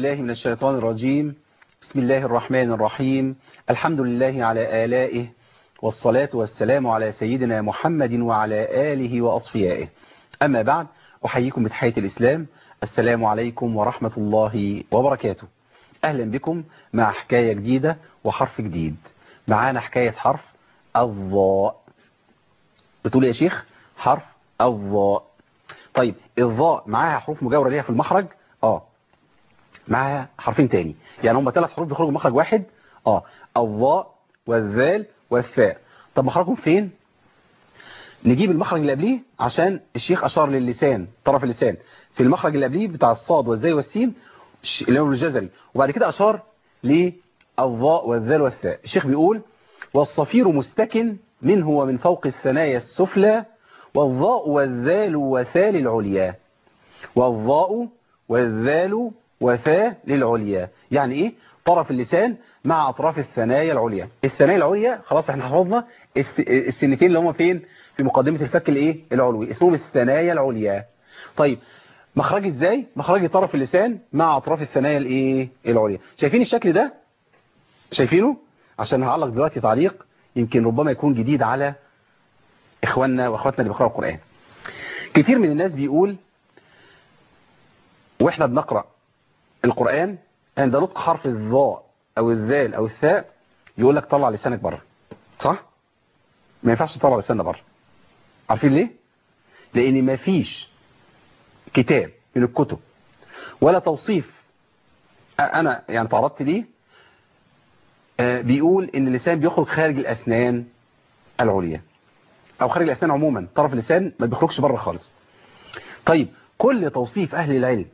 بالله من الشيطان الرجيم بسم الله الرحمن الرحيم الحمد لله على آلائه والصلاة والسلام على سيدنا محمد وعلى آله وأصفيائه أما بعد أحييكم بتحية الإسلام السلام عليكم ورحمة الله وبركاته أهلا بكم مع حكاية جديدة وحرف جديد معانا حكاية حرف الضاء بتقول يا شيخ حرف الضاء طيب الضاء معاها حروف مجاورة ليها في المخرج اه معاها حرفين تاني يعني هم ثلاث حروف بيخرجوا مخرج واحد اه الضاء والذال والثاء طب مخرجهم فين نجيب المخرج اللي قبليه عشان الشيخ اشار للسان طرف اللسان في المخرج اللي قبليه بتاع الصاد والزاي والسين اللي هو الجزري وبعد كده اشار للضاء والذال والثاء الشيخ بيقول والصفير مستكن منه ومن فوق الثنايا السفلى والضاء والذال وثال العليا والضاء والذال وثاء للعليا يعني ايه طرف اللسان مع اطراف الثنايا العليا الثنايا العليا خلاص احنا حفظنا السنتين اللي هم فين في مقدمة الفك الايه العلوي اسمهم الثنايا العليا طيب مخرج ازاي مخرج طرف اللسان مع اطراف الثنايا الايه العليا شايفين الشكل ده شايفينه عشان هعلق دلوقتي تعليق يمكن ربما يكون جديد على اخواننا واخواتنا اللي بيقراوا القرآن كتير من الناس بيقول واحنا بنقرأ القرآن عند نطق حرف الضاء او الذال او الثاء يقول لك طلع لسانك بره صح ما ينفعش تطلع لساننا بره عارفين ليه لان ما فيش كتاب من الكتب ولا توصيف انا يعني تعرضت ليه بيقول ان اللسان بيخرج خارج الاسنان العليا او خارج الاسنان عموما طرف اللسان ما بيخرجش بره خالص طيب كل توصيف اهل العلم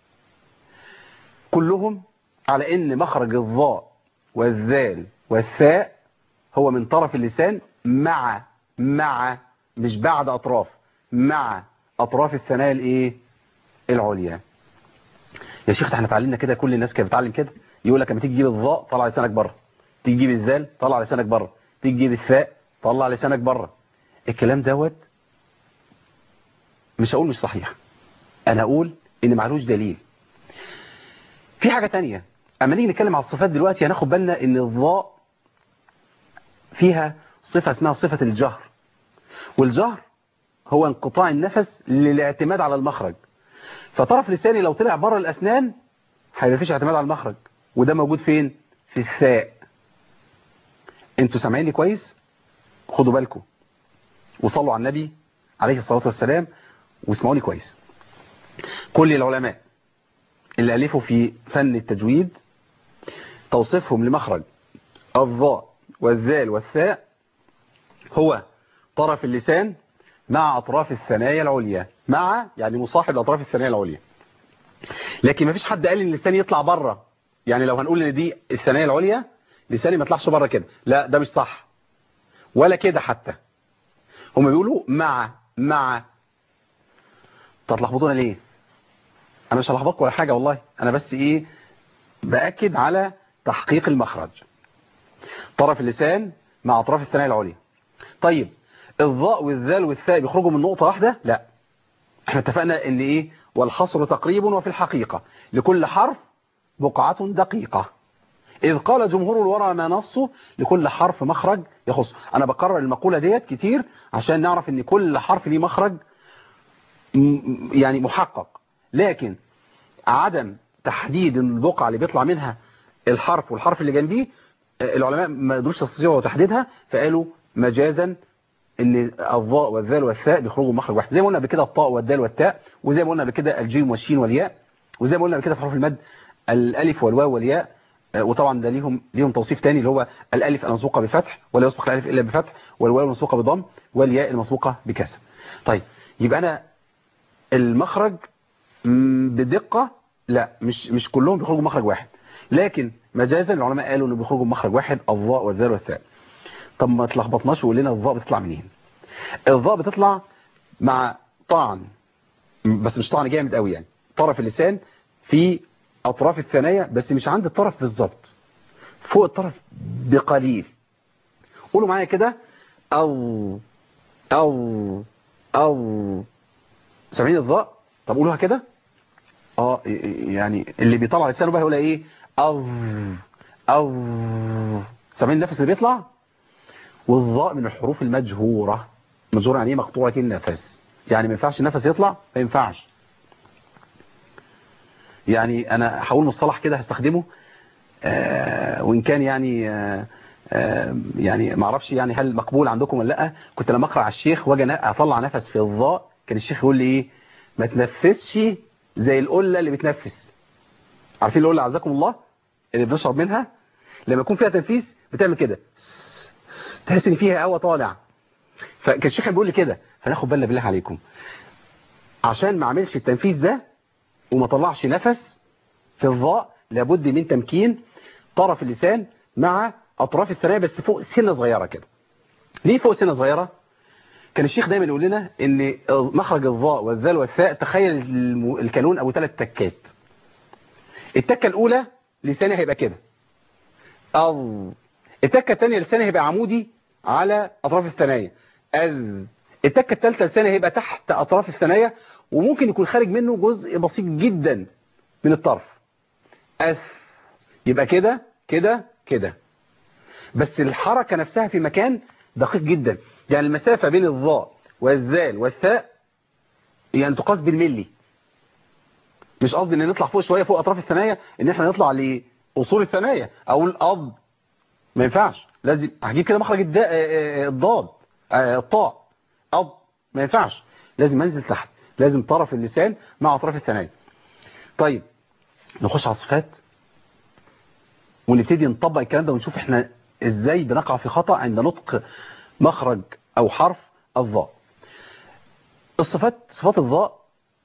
كلهم على ان مخرج الضاء والذال والثاء هو من طرف اللسان مع مع مش بعد اطراف مع اطراف الثنايا الايه العليا يا شيخ احنا اتعلمنا كده كل الناس كانت بتتعلم كده يقول لك لما تيجي تجيب الضاء طلع لسانك بره تيجي تجيب الذال طلع لسانك بره تيجي تجيب الثاء طلع لسانك بره الكلام دوت مش هقول مش صحيح انا اقول ان معلوش دليل في حاجة تانية اما نيجي نتكلم على الصفات دلوقتي هناخد بالنا ان الضاء فيها صفة اسمها صفة الجهر والجهر هو انقطاع النفس للاعتماد على المخرج فطرف لساني لو طلع بره الاسنان هيبقى فيش اعتماد على المخرج وده موجود فين في الثاء انتوا سامعيني كويس خدوا بالكم وصلوا على النبي عليه الصلاة والسلام واسمعوني كويس كل العلماء اللي ألفوا في فن التجويد توصيفهم لمخرج الضاء والذال والثاء هو طرف اللسان مع أطراف الثنايا العليا مع يعني مصاحب أطراف الثنايا العليا لكن ما فيش حد قال ان اللسان يطلع بره يعني لو هنقول ان دي الثنايا العليا لساني ما يطلعش بره كده لا ده مش صح ولا كده حتى هم بيقولوا مع مع تتلخبطونا ليه انا مش هلخبطكم ولا حاجه والله انا بس ايه باكد على تحقيق المخرج طرف اللسان مع اطراف الثنايا العليا طيب الضاء والذال والثاء بيخرجوا من نقطه واحده لا احنا اتفقنا ان ايه والحصر تقريب وفي الحقيقه لكل حرف بقعه دقيقه إذ قال جمهور الورى ما نصه لكل حرف مخرج يخص أنا بكرر المقولة ديت كتير عشان نعرف ان كل حرف ليه مخرج يعني محقق لكن عدم تحديد البقعة اللي بيطلع منها الحرف والحرف اللي جنبيه العلماء ما قدروش يستطيعوا تحديدها فقالوا مجازا ان الضاء والذال والثاء بيخرجوا مخرج واحد زي ما قلنا قبل كده الطاء والدال والتاء وزي ما قلنا قبل كده الجيم والشين والياء وزي ما قلنا قبل كده في حروف المد الالف والواو والياء وطبعا ده ليهم ليهم توصيف تاني اللي هو الالف المسبوقه بفتح ولا يسبق الالف الا بفتح والواو المسبوقه بضم والياء المسبوقه بكسر طيب يبقى انا المخرج بدقه لا مش مش كلهم بيخرجوا مخرج واحد لكن مجازا العلماء قالوا انه بيخرجوا مخرج واحد الضاء والذال والثاء طب ما تلخبطناش وقول لنا الضاء بتطلع منين الضاء بتطلع مع طعن بس مش طعن جامد قوي يعني طرف اللسان في اطراف الثنايا بس مش عند الطرف بالظبط فوق الطرف بقليل قولوا معايا كده او او او سامعين الضاء طب قولوها كده اه يعني اللي بيطلع لسانه بقى يقول ايه او او سامعين النفس اللي بيطلع والظاء من الحروف المجهورة مجهورة يعني ايه مقطوعة النفس يعني ما ينفعش النفس يطلع ما ينفعش يعني انا هقول مصطلح كده هستخدمه آه وان كان يعني آه آه يعني ما اعرفش يعني هل مقبول عندكم ولا لا كنت لما اقرا على الشيخ واجي اطلع نفس في الظاء كان الشيخ يقول لي ايه ما تنفسش زي القله اللي بتنفس عارفين القله عزكم الله اللي بنشرب منها لما يكون فيها تنفيس بتعمل كده تحس ان فيها هواء طالع فكان الشيخ بيقول لي كده فناخد بالنا بالله عليكم عشان ما اعملش التنفيذ ده وما طلعش نفس في الظاء لابد من تمكين طرف اللسان مع اطراف الثنايا بس فوق سنه صغيره كده ليه فوق سنه صغيره كان الشيخ دايما يقول لنا ان مخرج الظاء والذال والثاء تخيل الكانون ابو ثلاث تكات التكه الاولى لساني هيبقى كده أو التكه الثانيه لساني هيبقى عمودي على اطراف الثنايا أذ التكه الثالثه لساني هيبقى تحت اطراف الثنايا وممكن يكون خارج منه جزء بسيط جدا من الطرف أث يبقى كده كده كده بس الحركة نفسها في مكان دقيق جدا يعني المسافة بين الظاء والذال والثاء يعني تقاس بالملي مش قصدي ان نطلع فوق شوية فوق اطراف الثنايا ان احنا نطلع لاصول الثنايا او الاب ما ينفعش لازم هجيب كده مخرج الضاد الطاء اب ما ينفعش لازم انزل تحت لازم طرف اللسان مع اطراف الثنايا طيب نخش على الصفات ونبتدي نطبق الكلام ده ونشوف احنا ازاي بنقع في خطأ عند نطق مخرج او حرف الظاء الصفات صفات الظاء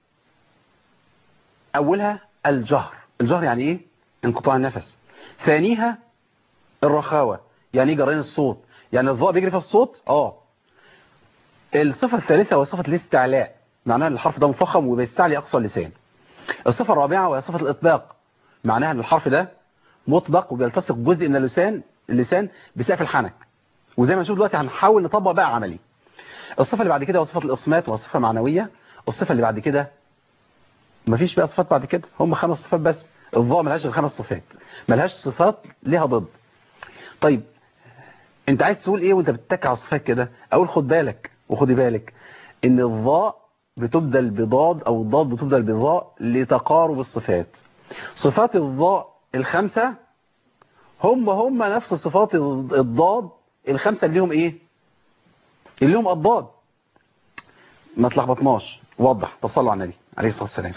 اولها الجهر الجهر يعني ايه انقطاع النفس ثانيها الرخاوة يعني ايه جرين الصوت يعني الظاء بيجري في الصوت اه الصفة الثالثة هو صفة الاستعلاء معناها ان الحرف ده مفخم وبيستعلي اقصى اللسان الصفة الرابعة وهي صفة الاطباق معناها ان الحرف ده مطبق وبيلتصق جزء من اللسان اللسان بسقف الحنك وزي ما نشوف دلوقتي هنحاول نطبق بقى عملي الصفة اللي بعد كده هو صفة الإصمات وهي صفة معنوية الصفة اللي بعد كده مفيش بقى صفات بعد كده هم خمس صفات بس الضاء ملهاش غير خمس صفات ملهاش صفات ليها ضد طيب انت عايز تقول ايه وانت بتتك على الصفات كده اقول خد بالك وخدي بالك ان الضاء بتبدل بضاد او الضاد بتبدل بضاء لتقارب الصفات صفات الضاء الخمسة هم هم نفس صفات الضاد الخمسة اللي لهم ايه اللي لهم الضاد ما تلخبطناش وضح تصلوا على النبي عليه الصلاة والسلام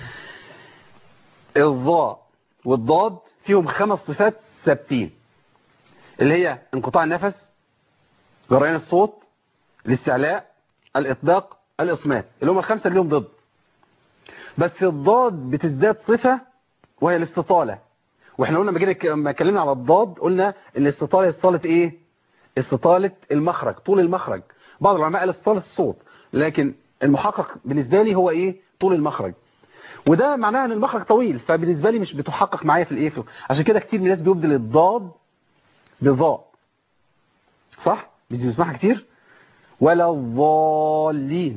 الضاء والضاد فيهم خمس صفات ثابتين اللي هي انقطاع النفس جريان الصوت الاستعلاء الاطباق الاصمات اللي هم الخمسة اللي لهم ضد بس الضاد بتزداد صفة وهي الاستطالة واحنا قلنا لما اتكلمنا على الضاد قلنا ان الاستطالة استطالة ايه استطالة المخرج طول المخرج بعض العلماء قال استطالة الصوت لكن المحقق بالنسبة لي هو ايه طول المخرج وده معناه ان المخرج طويل فبالنسبة لي مش بتحقق معايا في الايه عشان كده كتير من الناس بيبدل الضاد بضاء صح مش بنسمعها كتير ولا الضالين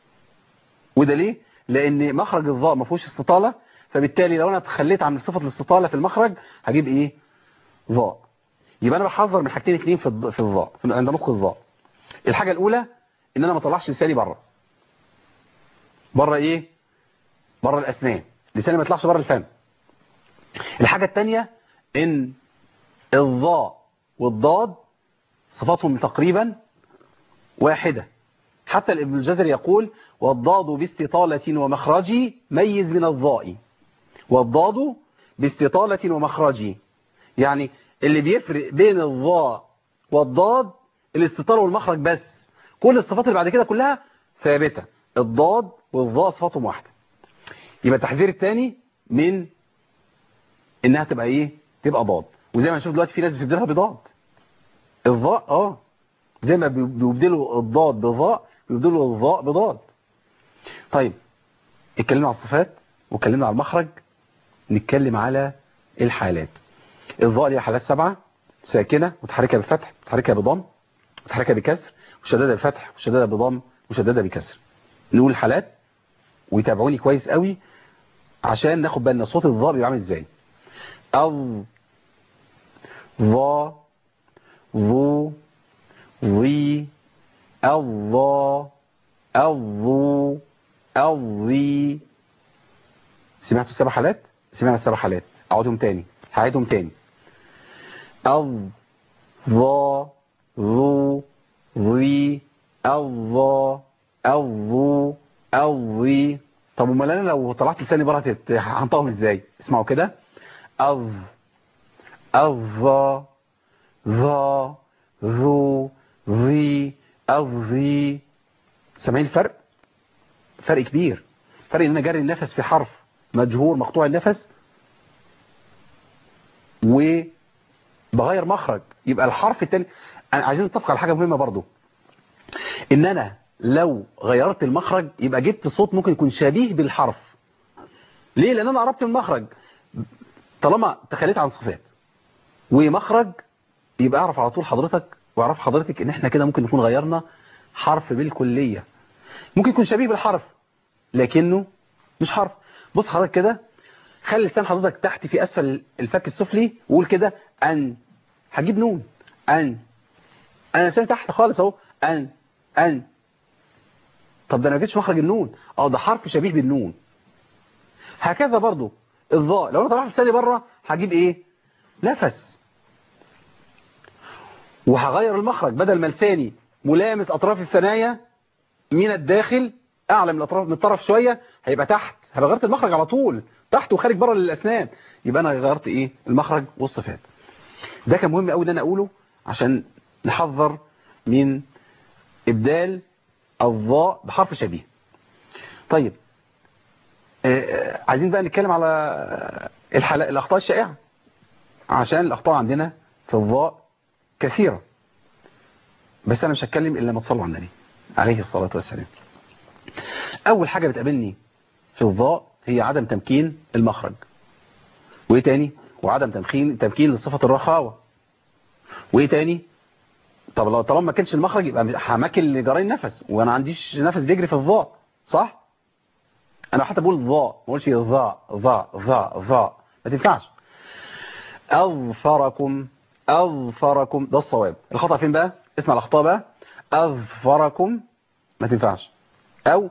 وده ليه لان مخرج الضاء ما فيهوش استطالة فبالتالي لو انا تخليت عن صفة الاستطالة في المخرج هجيب ايه ضاء يبقى انا بحذر من حاجتين اتنين في في الضاء عند نطق الضاء الحاجة الاولى ان انا ما اطلعش لساني بره بره ايه بره الاسنان لساني ما يطلعش بره الفم الحاجة الثانيه ان الضاء والضاد صفاتهم تقريبا واحدة حتى ابن الجزري يقول والضاد باستطالة ومخرجي ميز من الضاء والضاد باستطالة ومخرجي يعني اللي بيفرق بين الضاء والضاد الاستطالة والمخرج بس كل الصفات اللي بعد كده كلها ثابتة الضاد والضاء صفاتهم واحدة يبقى التحذير الثاني من انها تبقى ايه تبقى ضاد وزي ما نشوف دلوقتي في ناس بتبدلها بضاد الضاء اه زي ما بيبدلوا الضاد بضاء بيبدلوا الضاء بضاد طيب اتكلمنا على الصفات واتكلمنا على المخرج نتكلم على الحالات الضاء ليها حالات سبعة ساكنة متحركة بفتح متحركة بضم متحركة بكسر مشددة بفتح مشددة بضم مشددة بكسر نقول الحالات ويتابعوني كويس قوي عشان ناخد بالنا صوت الظاء بيبقى عامل ازاي أو ظا ظو ظي الظا الظو الظي سمعتوا السبع حالات سمعنا السبع حالات اقعدهم تاني هعيدهم تاني الظ ظا ظو ظي الظا الظو الظي طب امال انا لو طلعت لساني بره هتت- هنطقهم ازاي اسمعوا كده الظ الظا ظا ذو ذي الظي سامعين الفرق فرق كبير فرق ان انا جاري النفس في حرف مجهور مقطوع النفس وبغير مخرج يبقى الحرف التاني أنا عايزين نتفق على حاجة مهمة برضو ان انا لو غيرت المخرج يبقى جبت صوت ممكن يكون شبيه بالحرف ليه لان انا قربت المخرج طالما تخليت عن صفات ومخرج يبقى اعرف على طول حضرتك واعرف حضرتك ان احنا كده ممكن نكون غيرنا حرف بالكلية ممكن يكون شبيه بالحرف لكنه مش حرف بص حضرتك كده خلي لسان حضرتك تحت في اسفل الفك السفلي وقول كده ان هجيب نون ان انا لساني تحت خالص اهو ان ان طب ده انا ما جبتش مخرج النون اه ده حرف شبيه بالنون هكذا برضو الظاء لو انا طلعت لساني بره هجيب ايه نفس وهغير المخرج بدل ما لساني ملامس اطراف الثنايا من الداخل اعلى من الاطراف من الطرف شويه هيبقى تحت هبقى غيرت المخرج على طول تحت وخارج بره للاسنان يبقى انا غيرت ايه المخرج والصفات ده كان مهم قوي ان انا اقوله عشان نحذر من ابدال الظاء بحرف شبيه طيب آه، آه، عايزين بقى نتكلم على الحل... الاخطاء الشائعه عشان الاخطاء عندنا في الظاء كثيره بس انا مش هتكلم الا لما تصلوا على النبي عليه الصلاه والسلام اول حاجه بتقابلني في الظاء هي عدم تمكين المخرج وايه تاني وعدم تمكين تمكين لصفه الرخاوه وايه تاني طب لو طالما ما كانش المخرج يبقى همكن لجري النفس وانا عنديش نفس بيجري في الظاء صح انا حتى بقول ظاء ما اقولش ظاء ظاء ظاء ظاء ما تنفعش اظفركم اظفركم ده الصواب الخطأ فين بقى اسمع الاخطاء بقى اظفركم ما تنفعش او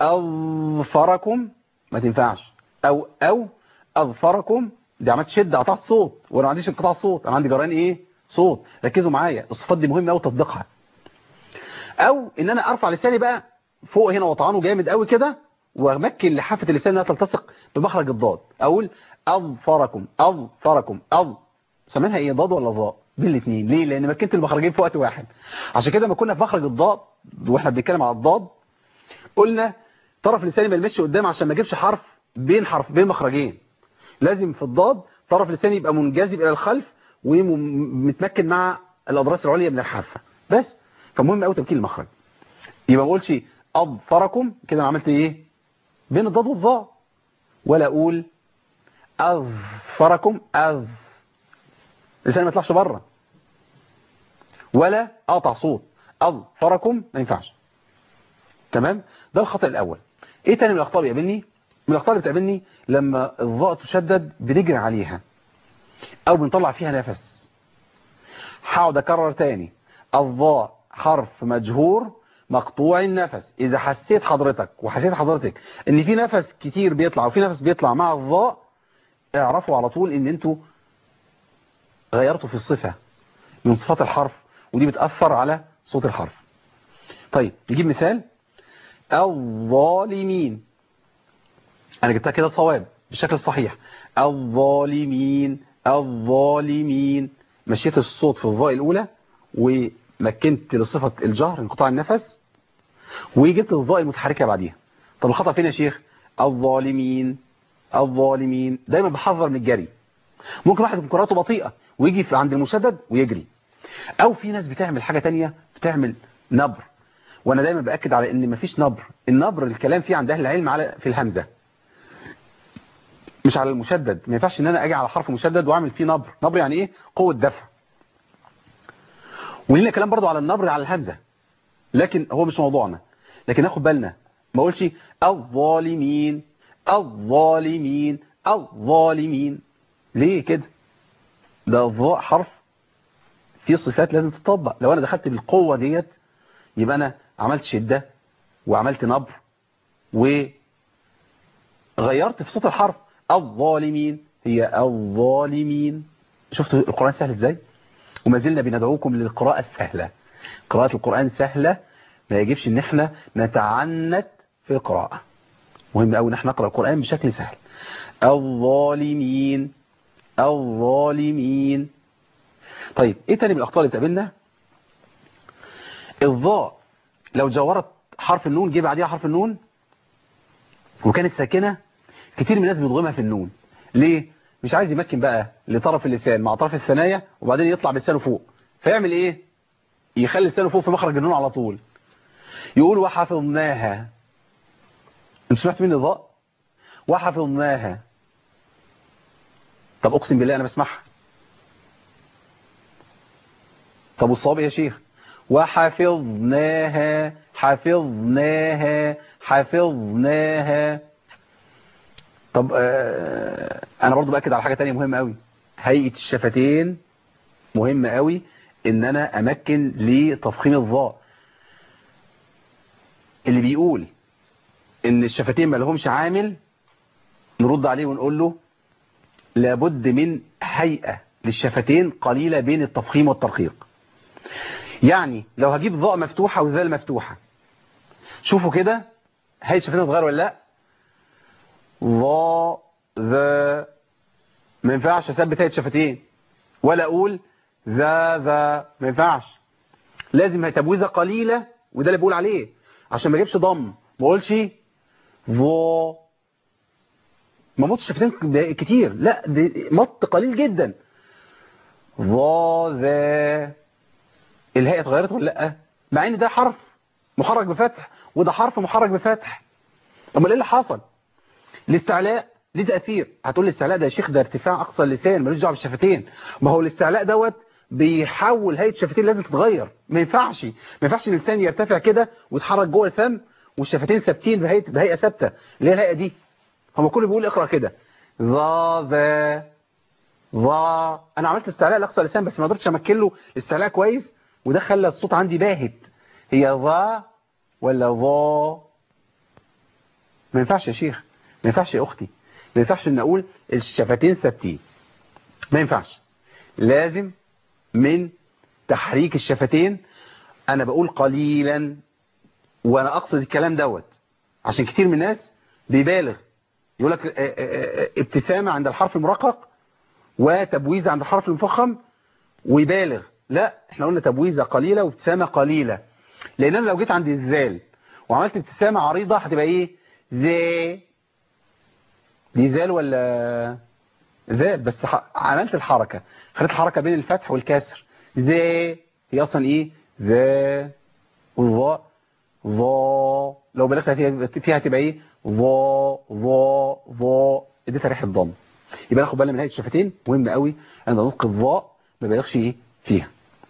اظفركم ما تنفعش او او اظفركم دي عملت شده قطعت صوت وانا ما عنديش انقطاع صوت انا عندي جريان ايه صوت ركزوا معايا الصفات دي مهمه قوي تطبيقها او ان انا ارفع لساني بقى فوق هنا وطعنه جامد قوي كده وامكن لحافه اللسان انها تلتصق بمخرج الضاد اقول اظفركم اظفركم اظ سمينها ايه ضاد ولا ظاء بين الاثنين ليه لان مكنت المخرجين في وقت واحد عشان كده ما كنا في مخرج الضاد واحنا بنتكلم على الضاد قلنا طرف لساني ما يلمسش قدام عشان ما اجيبش حرف بين حرف بين مخرجين لازم في الضاد طرف لساني يبقى منجذب الى الخلف ومتمكن مع الاضراس العليا من الحافه بس فمهم قوي تمكين المخرج يبقى ما اقولش اظفركم كده انا عملت ايه بين الضاد والظاء ولا اقول اظفركم اظ لساني ما يطلعش بره ولا اقطع صوت اظفركم ما ينفعش تمام ده الخطأ الاول ايه تاني من الاخطاء اللي بيقابلني من الاخطاء اللي بتقابلني لما الظاء تشدد بنجري عليها او بنطلع فيها نفس هقعد اكرر تاني الظاء حرف مجهور مقطوع النفس اذا حسيت حضرتك وحسيت حضرتك ان في نفس كتير بيطلع وفي نفس بيطلع مع الظاء اعرفوا على طول ان انتوا غيرتوا في الصفة من صفات الحرف ودي بتأثر على صوت الحرف طيب نجيب مثال الظالمين انا جبتها كده صواب بالشكل الصحيح الظالمين الظالمين مشيت الصوت في الظاء الاولى ومكنت لصفة الجهر انقطاع النفس وجبت الظاء المتحركة بعديها طب الخطأ فين يا شيخ الظالمين الظالمين دايما بحذر من الجري ممكن واحد يكون قراءته بطيئة ويجي في عند المشدد ويجري او في ناس بتعمل حاجة تانية بتعمل نبر وانا دايما باكد على ان مفيش نبر النبر الكلام فيه عند اهل العلم على في الهمزة مش على المشدد ما ينفعش ان انا اجي على حرف مشدد واعمل فيه نبر نبر يعني ايه قوة دفع ولينا كلام برضو على النبر على الهمزة لكن هو مش موضوعنا لكن ناخد بالنا ما اقولش الظالمين الظالمين الظالمين ليه كده ده الظاء حرف في صفات لازم تطبق لو انا دخلت بالقوة ديت يبقى انا عملت شدة وعملت نبر وغيرت في صوت الحرف الظالمين هي الظالمين شفتوا القرآن سهل ازاي وما زلنا بندعوكم للقراءة السهلة قراءة القرآن سهلة ما يجبش ان احنا نتعنت في القراءة مهم قوي ان احنا نقرأ القرآن بشكل سهل الظالمين الظالمين طيب ايه تاني من الاخطاء اللي بتقابلنا الظاء لو جورت حرف النون جه بعديها حرف النون وكانت ساكنة كتير من الناس بيضغمها في النون ليه مش عايز يمكن بقى لطرف اللسان مع طرف الثنايا وبعدين يطلع بلسانه فوق فيعمل ايه يخلي لسانه فوق في مخرج النون على طول يقول وحفظناها انت سمعت مني ضاء وحفظناها طب اقسم بالله انا بسمعها طب والصواب ايه يا شيخ وحفظناها حفظناها حفظناها طب آه انا برضو باكد على حاجة تانية مهمة قوي هيئة الشفتين مهمة قوي ان انا امكن لتفخيم الضاء اللي بيقول ان الشفتين ما لهمش عامل نرد عليه ونقول له لابد من هيئة للشفتين قليلة بين التفخيم والترقيق يعني لو هجيب ضاء مفتوحة وذال مفتوحة شوفوا كده هيئة الشفتين تتغير ولا لا ضاء ذا ما ينفعش اثبت هيئة شفتين ولا اقول ذا ذا ما ينفعش لازم تبويزه قليلة وده اللي بقول عليه عشان ما اجيبش ضم ما اقولش ضو ما مطش شفتين كتير لا دي مط قليل جدا ضا ذا الهيئة اتغيرت ولا لا مع ان ده حرف محرك بفتح وده حرف محرك بفتح طب ايه اللي حصل الاستعلاء ليه تأثير هتقول الاستعلاء ده يا شيخ ده ارتفاع اقصى اللسان ملوش دعوه بالشفتين ما هو الاستعلاء دوت بيحول هيئه الشفتين لازم تتغير ما ينفعش ما ينفعش اللسان يرتفع كده ويتحرك جوه الفم والشفتين ثابتين بهيئه بهيئه ثابته اللي هي الهيئه دي هم كله بيقول اقرا كده ذا ذا ذا انا عملت استعلاء لاقصى اللسان بس ما قدرتش امكن له استعلاء كويس وده خلى الصوت عندي باهت هي ذا ولا ذا ما ينفعش يا شيخ ما ينفعش يا اختي ما ينفعش ان اقول الشفتين ثابتين ما ينفعش لازم من تحريك الشفتين انا بقول قليلا وانا اقصد الكلام دوت عشان كتير من الناس بيبالغ يقول لك ابتسامة عند الحرف المرقق وتبويزة عند الحرف المفخم ويبالغ لا احنا قلنا تبويزة قليلة وابتسامة قليلة لان انا لو جيت عند الذال وعملت ابتسامة عريضة هتبقى ايه ذي دي ذال ولا ذال بس عملت الحركة خليت الحركة بين الفتح والكسر ذي هي اصلا ايه ذا والظاء ظا لو بلغت فيها هتبقى ايه ظا ظا ظا اديتها ريحه ضم يبقى ناخد بالنا من هيئه الشفتين مهم قوي ان نطق الظاء ما بلغش ايه فيها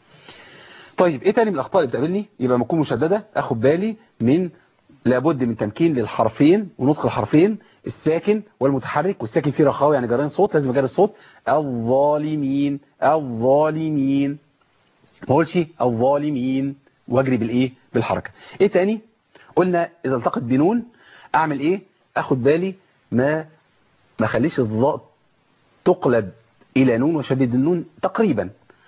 طيب ايه تاني من الاخطاء اللي بتقابلني يبقى ما اكون مشدده اخد بالي من لابد من تمكين للحرفين ونطق الحرفين الساكن والمتحرك والساكن فيه رخاوه يعني جرين صوت لازم اجري الصوت الظالمين الظالمين ما اقولش الظالمين واجري بالايه بالحركه ايه تاني قلنا اذا التقت بنون اعمل ايه اخد بالي ما ما اخليش الضاء تقلب الى نون وشدد النون تقريبا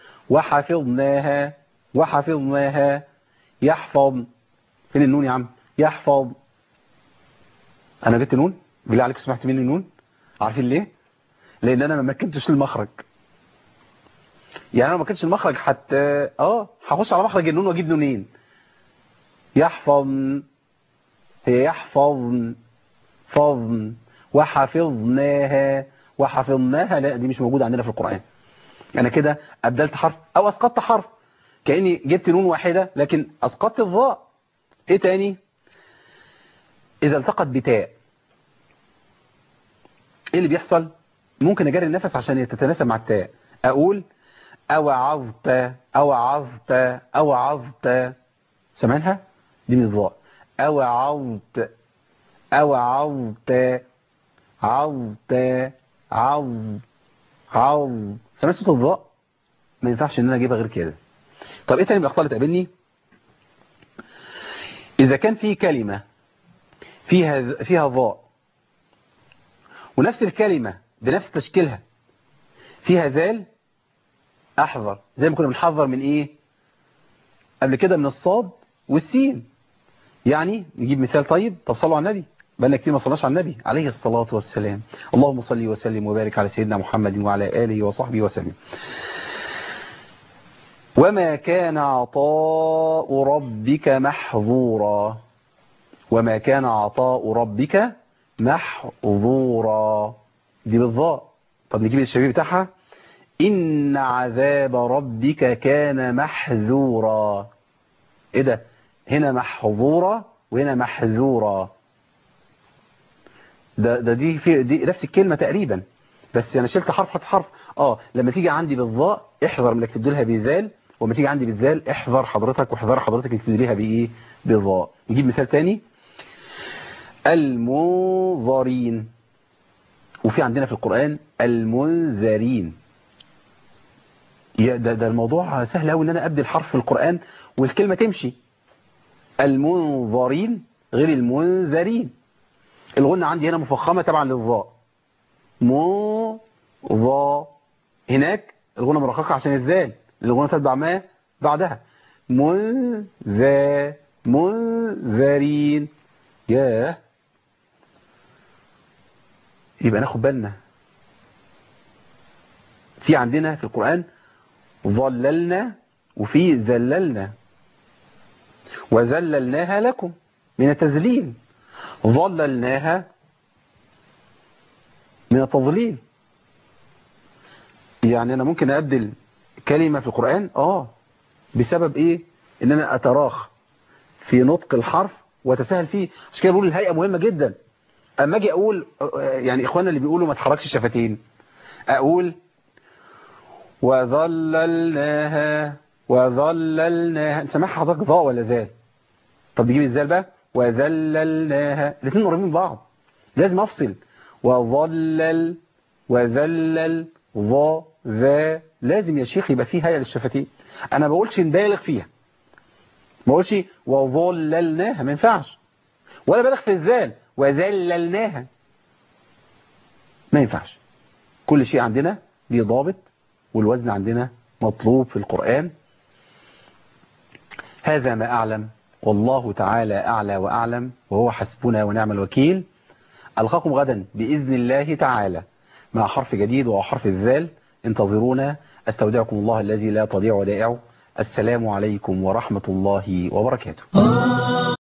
وحفظناها وحفظناها يحفظ فين النون يا عم يحفظ انا جبت نون بالله عليك سمعت مني نون عارفين ليه لان انا ما مكنتش المخرج يعني انا ما كنتش المخرج حتى اه هخش على مخرج النون واجيب نونين يحفظ هي يحفظ فظن وحفظناها وحفظناها لا دي مش موجودة عندنا في القرآن انا كده ابدلت حرف او اسقطت حرف كأني جبت نون واحدة لكن اسقطت الضاء ايه تاني اذا التقت بتاء ايه اللي بيحصل ممكن اجري النفس عشان تتناسب مع التاء اقول اوعظت اوعظت اوعظت سامعينها دي من الضاء اوعظت اوعظت عظت عظ عظ سمعت صوت الضاء ما ينفعش ان انا اجيبها غير كده طب ايه تاني من الاخطاء اللي تقابلني اذا كان في كلمة فيها فيها ضاء ونفس الكلمة بنفس تشكيلها فيها ذال احذر زي ما كنا بنحذر من ايه قبل كده من الصاد والسين يعني نجيب مثال طيب طب صلوا على النبي بقالنا كتير ما صلناش على النبي عليه الصلاة والسلام اللهم صل وسلم وبارك على سيدنا محمد وعلى آله وصحبه وسلم وما كان عطاء ربك محظورا وما كان عطاء ربك محظورا دي بالضاء طب نجيب الشبيه بتاعها إن عذاب ربك كان محذورا ايه ده هنا محظورا وهنا محذورا ده ده دي في دي نفس الكلمة تقريبا بس انا شلت حرف حرف حرف اه لما تيجي عندي بالضاء احذر انك تبدلها بذال وما تيجي عندي بالذال احذر حضرتك واحذر حضرتك انك تبدلها بايه بضاء نجيب مثال تاني المنظرين وفي عندنا في القرآن المنذرين ده, ده الموضوع سهل قوي ان انا ابدل حرف في القرآن والكلمة تمشي المنظرين غير المنذرين الغنة عندي هنا مفخمة طبعا للظاء مو ظا هناك الغنة مرققة عشان الذال الغنة تتبع ما بعدها منذا منذرين ياه يبقى ناخد بالنا في عندنا في القرآن ظللنا وفي ذللنا وذللناها لكم من التذليل ظللناها من التضليل يعني أنا ممكن أبدل كلمة في القرآن آه بسبب إيه إن أنا أتراخ في نطق الحرف وتساهل فيه عشان كده بقول الهيئة مهمة جدا أما أجي أقول يعني إخواننا اللي بيقولوا ما تحركش الشفتين أقول وظللناها وظللناها انت سامعها حضرتك ضاء ولا ذال طب نجيب الذال بقى وذللناها الاثنين قريبين من بعض لازم افصل وظلل وذلل ظا ذا لازم يا شيخ يبقى فيه هيئه للشفتين انا ما بقولش نبالغ فيها ما بقولش وظللناها ما ينفعش ولا بالغ في الذال وذللناها ما ينفعش كل شيء عندنا ليه ضابط والوزن عندنا مطلوب في القرآن هذا ما أعلم والله تعالى أعلى وأعلم وهو حسبنا ونعم الوكيل ألقاكم غدا بإذن الله تعالى مع حرف جديد وهو حرف الذال انتظرونا استودعكم الله الذي لا تضيع ودائعه السلام عليكم ورحمة الله وبركاته